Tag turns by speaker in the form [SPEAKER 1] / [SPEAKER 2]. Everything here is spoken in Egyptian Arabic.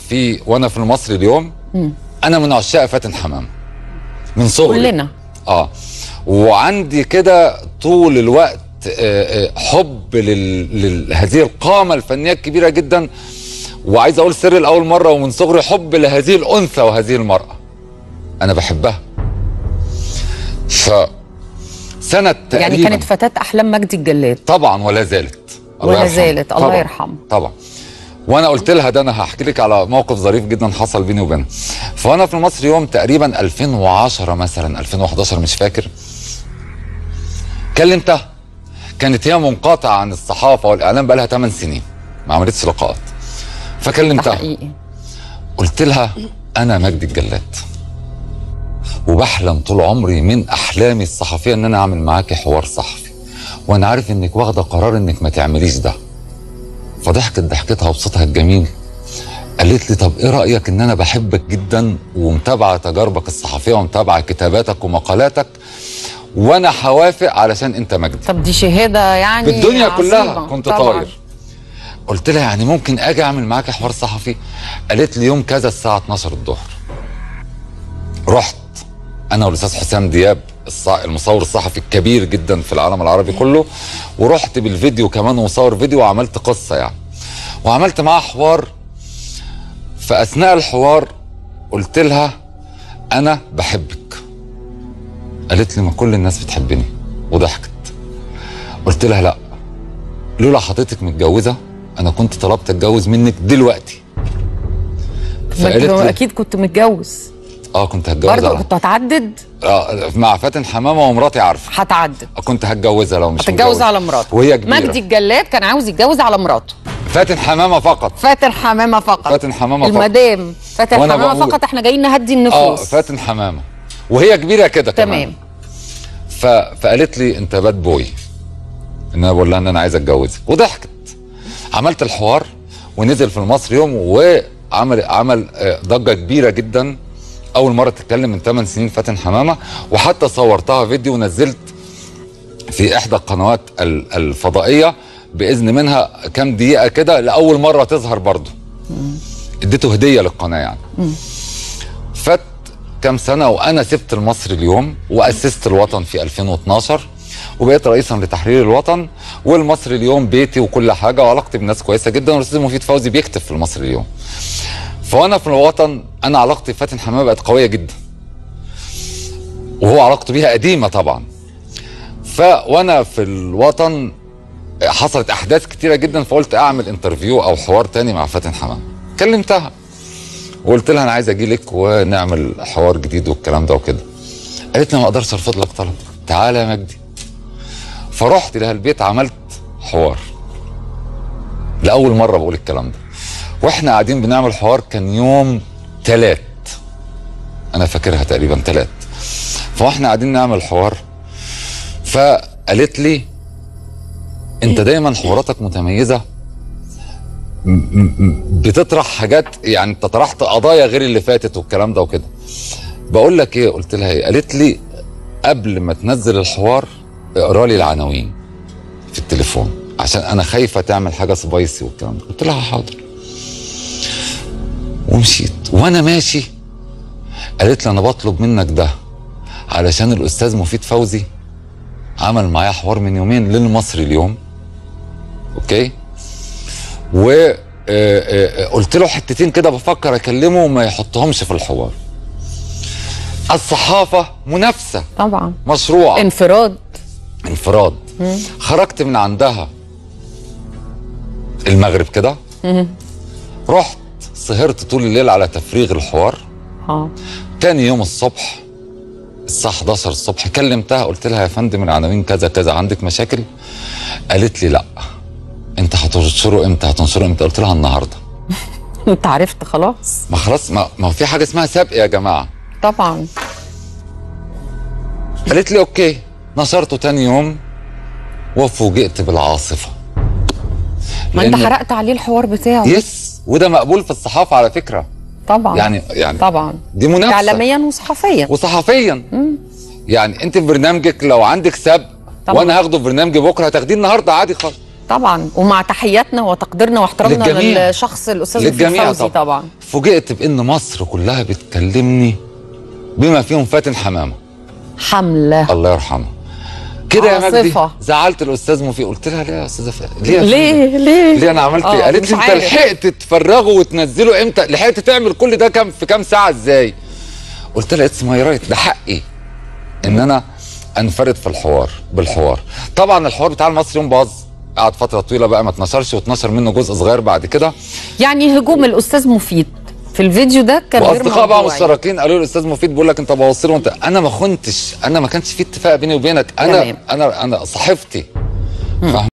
[SPEAKER 1] في وانا في المصري اليوم انا من عشاق فاتن حمام من صغري
[SPEAKER 2] كلنا
[SPEAKER 1] اه وعندي كده طول الوقت آه، آه، حب لل- لهذه القامه الفنيه الكبيره جدا وعايز اقول سر لاول مره ومن صغري حب لهذه الانثى وهذه المراه انا بحبها ف سنه تقريبا
[SPEAKER 2] يعني كانت فتاة أحلام مجدي الجلاد
[SPEAKER 1] طبعا ولا زالت الله
[SPEAKER 2] ولا
[SPEAKER 1] يرحمه.
[SPEAKER 2] زالت، الله
[SPEAKER 1] طبعاً،
[SPEAKER 2] يرحمه.
[SPEAKER 1] طبعا وانا قلت لها ده انا هحكي لك على موقف ظريف جدا حصل بيني وبينها فانا في مصر يوم تقريبا 2010 مثلا 2011 مش فاكر كلمتها كانت هي منقطعه عن الصحافه والاعلام بقى لها 8 سنين ما عملتش لقاءات
[SPEAKER 2] ده
[SPEAKER 1] فكلمتها
[SPEAKER 2] حقيقي
[SPEAKER 1] قلت لها انا مجدي الجلاد وبحلم طول عمري من احلامي الصحفيه ان انا اعمل معاكي حوار صحفي وانا عارف انك واخده قرار انك ما تعمليش ده فضحكت ضحكتها وبصوتها الجميل قالت لي طب ايه رايك ان انا بحبك جدا ومتابعه تجاربك الصحفيه ومتابعه كتاباتك ومقالاتك وانا هوافق علشان انت مجدي
[SPEAKER 2] طب دي شهادة يعني
[SPEAKER 1] بالدنيا كلها
[SPEAKER 2] عظيمة.
[SPEAKER 1] كنت
[SPEAKER 2] طبعاً.
[SPEAKER 1] طاير قلت لها يعني ممكن اجي اعمل معاك حوار صحفي قالت لي يوم كذا الساعه 12 الظهر رحت انا والاستاذ حسام دياب الص- المصور الصحفي الكبير جدا في العالم العربي كله ورحت بالفيديو كمان ومصور فيديو وعملت قصه يعني وعملت معاها حوار فاثناء الحوار قلت لها انا بحبك قالت لي ما كل الناس بتحبني وضحكت قلت لها لا لولا حضرتك متجوزه انا كنت طلبت اتجوز منك دلوقتي
[SPEAKER 2] ما
[SPEAKER 1] فقالت
[SPEAKER 2] انت
[SPEAKER 1] لي
[SPEAKER 2] اكيد كنت متجوز
[SPEAKER 1] اه كنت هتجوز
[SPEAKER 2] برضه
[SPEAKER 1] على
[SPEAKER 2] كنت هتعدد
[SPEAKER 1] آه مع فاتن حمامه ومراتي عارفه
[SPEAKER 2] هتعدد
[SPEAKER 1] كنت هتجوزها لو مش
[SPEAKER 2] هتتجوز
[SPEAKER 1] متجوز.
[SPEAKER 2] على مراته
[SPEAKER 1] وهي كبيره
[SPEAKER 2] مجدي الجلاد كان عاوز يتجوز على مراته
[SPEAKER 1] فاتن حمامه فقط
[SPEAKER 2] فاتن حمامه فقط
[SPEAKER 1] فاتن حمامة فقط.
[SPEAKER 2] المدام فاتن
[SPEAKER 1] وأنا
[SPEAKER 2] حمامه
[SPEAKER 1] بقول-
[SPEAKER 2] فقط احنا جايين نهدي
[SPEAKER 1] اه
[SPEAKER 2] النفوس
[SPEAKER 1] فاتن حمامه وهي كبيره كده كمان
[SPEAKER 2] تمام
[SPEAKER 1] ف... فقالت لي انت باد بوي ان انا بقول لها ان انا عايز اتجوزك وضحكت عملت الحوار ونزل في المصري يوم وعمل عمل آه، ضجه كبيره جدا اول مره تتكلم من 8 سنين فاتن حمامه وحتى صورتها فيديو ونزلت في احدى القنوات ال- الفضائيه باذن منها كام دقيقه كده لاول مره تظهر برضه اديته هديه للقناه يعني فات كام سنه وانا سبت المصري اليوم واسست الوطن في 2012 وبقيت رئيسا لتحرير الوطن والمصري اليوم بيتي وكل حاجه وعلاقتي بالناس كويسه جدا والاستاذ مفيد فوزي بيكتب في المصري اليوم فوانا في الوطن انا علاقتي بفاتن حمامه بقت قويه جدا وهو علاقته بيها قديمه طبعا فوانا في الوطن حصلت احداث كتيره جدا فقلت اعمل انترفيو او حوار تاني مع فاتن حمامه كلمتها وقلت لها انا عايز اجي لك ونعمل حوار جديد والكلام ده وكده قالت لي ما اقدرش ارفض لك طلب تعالى يا مجدي فرحت لها البيت عملت حوار لاول مره بقول الكلام ده واحنا قاعدين بنعمل حوار كان يوم تلات انا فاكرها تقريبا تلات فاحنا قاعدين نعمل حوار فقالت لي انت دايما حواراتك متميزه م- م- بتطرح حاجات يعني انت طرحت قضايا غير اللي فاتت والكلام ده وكده بقول لك ايه قلت لها ايه قالت لي قبل ما تنزل الحوار اقرا لي العناوين في التليفون عشان انا خايفه تعمل حاجه سبايسي والكلام ده قلت لها حاضر ومشيت وانا ماشي قالت لي انا بطلب منك ده علشان الاستاذ مفيد فوزي عمل معايا حوار من يومين للمصري اليوم اوكي و آه، آه، قلت له حتتين كده بفكر اكلمه وما يحطهمش في الحوار الصحافه منافسه
[SPEAKER 2] طبعا
[SPEAKER 1] مشروع
[SPEAKER 2] انفراد
[SPEAKER 1] انفراد خرجت من عندها المغرب كده رحت سهرت طول الليل على تفريغ الحوار
[SPEAKER 2] اه
[SPEAKER 1] تاني يوم الصبح الساعة 11 الصبح كلمتها قلت لها يا فندم العناوين كذا كذا عندك مشاكل قالت لي لا انت هتنشره امتى هتنشره امتى قلت لها النهارده
[SPEAKER 2] انت عرفت خلاص
[SPEAKER 1] ما خلاص ما, ما في حاجه اسمها سبق يا جماعه
[SPEAKER 2] طبعا
[SPEAKER 1] قالت لي اوكي نشرته تاني يوم وفوجئت بالعاصفه
[SPEAKER 2] ما انت
[SPEAKER 1] لأن-
[SPEAKER 2] حرقت عليه الحوار بتاعه
[SPEAKER 1] يس وده مقبول في الصحافه على فكره
[SPEAKER 2] طبعا
[SPEAKER 1] يعني يعني
[SPEAKER 2] طبعا
[SPEAKER 1] دي منافسه
[SPEAKER 2] اعلاميا وصحفيا
[SPEAKER 1] وصحفيا يعني انت في برنامجك لو عندك سبق
[SPEAKER 2] طبعا.
[SPEAKER 1] وانا هاخده في برنامجي بكره هتاخديه النهارده عادي خالص
[SPEAKER 2] طبعا ومع تحياتنا وتقديرنا واحترامنا
[SPEAKER 1] للجميع.
[SPEAKER 2] للشخص الاستاذ مفيد
[SPEAKER 1] للجميع
[SPEAKER 2] فوزي طبعا
[SPEAKER 1] فوجئت بان مصر كلها بتكلمني بما فيهم فاتن حمامه
[SPEAKER 2] حمله
[SPEAKER 1] الله يرحمه كده يا مجدي
[SPEAKER 2] عاصفة.
[SPEAKER 1] زعلت الاستاذ مفيد قلت لها ليه يا استاذه فاتن ليه يا فندم؟
[SPEAKER 2] ليه ليه
[SPEAKER 1] ليه انا عملت
[SPEAKER 2] آه،
[SPEAKER 1] ايه قالت
[SPEAKER 2] مش
[SPEAKER 1] لي انت
[SPEAKER 2] عارف.
[SPEAKER 1] لحقت تفرغه وتنزله امتى لحقت تعمل كل ده كام في كام ساعه ازاي قلت لها اتس ماي رايت ده حقي ان انا انفرد في الحوار بالحوار طبعا الحوار بتاع المصري يوم باظ قعد فتره طويله بقى ما اتنشرش واتنشر منه جزء صغير بعد كده
[SPEAKER 2] يعني هجوم الاستاذ مفيد في الفيديو ده كان غير
[SPEAKER 1] واصدقاء بقى
[SPEAKER 2] موضوعي.
[SPEAKER 1] مشتركين قالوا لي الاستاذ مفيد بيقول لك انت بوصله وانت انا ما كنتش انا ما كانش في اتفاق بيني وبينك انا
[SPEAKER 2] تمام.
[SPEAKER 1] انا انا صاحبتي فاهم